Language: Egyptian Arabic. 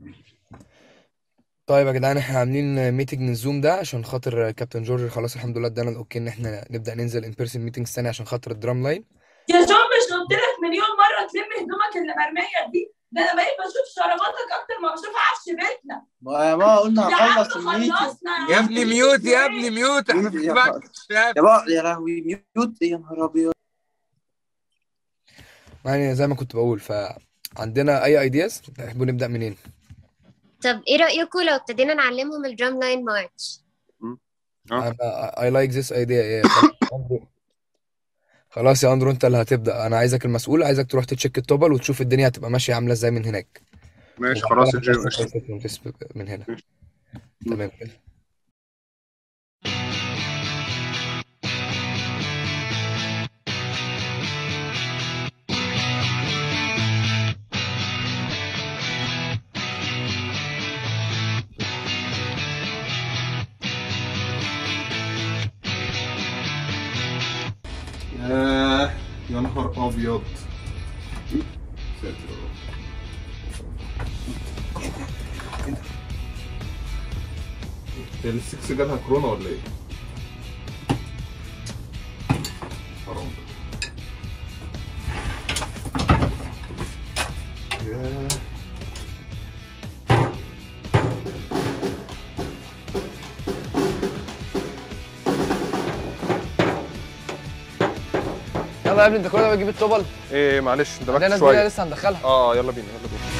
طيب يا جدعان احنا عاملين ميتنج الزوم ده عشان خاطر كابتن جورج خلاص الحمد لله ادانا الاوكي ان احنا نبدا ننزل ان بيرسون ميتنجز تاني عشان خاطر الدرام لاين يا جون مش قلت لك مليون مره تلم هدومك اللي مرميه دي ده انا بقيت بشوف شراباتك اكتر ما بشوف عفش بيتنا ما يا بابا قلنا يا عم هنخلص الميتنج خلصنا يا ابني ميوت يا ابني ميوت يا هحبك يا بابا يا لهوي ميوت يا نهار ابيض يعني زي ما كنت بقول فعندنا اي ايدياز تحبوا نبدا منين طب ايه رأيكم لو ابتدينا نعلمهم الدرام لاين مارش انا I like this idea ايه خلاص يا اندرو انت اللي هتبدا انا عايزك المسؤول عايزك تروح تتشيك التوبل وتشوف الدنيا هتبقى ماشيه عامله ازاي من هناك ماشي خلاص يا جو قشطة. من هنا تمام كده ياه يا نهار ابيض ساتر يا رب. هي السكس جالها كورونا ولا ايه؟ حرام ياه يلا يا ابني انت كل ده بتجيب الطبل ايه معلش انت عندنا بقى زميله شويه لسه هندخلها اه يلا بينا يلا بينا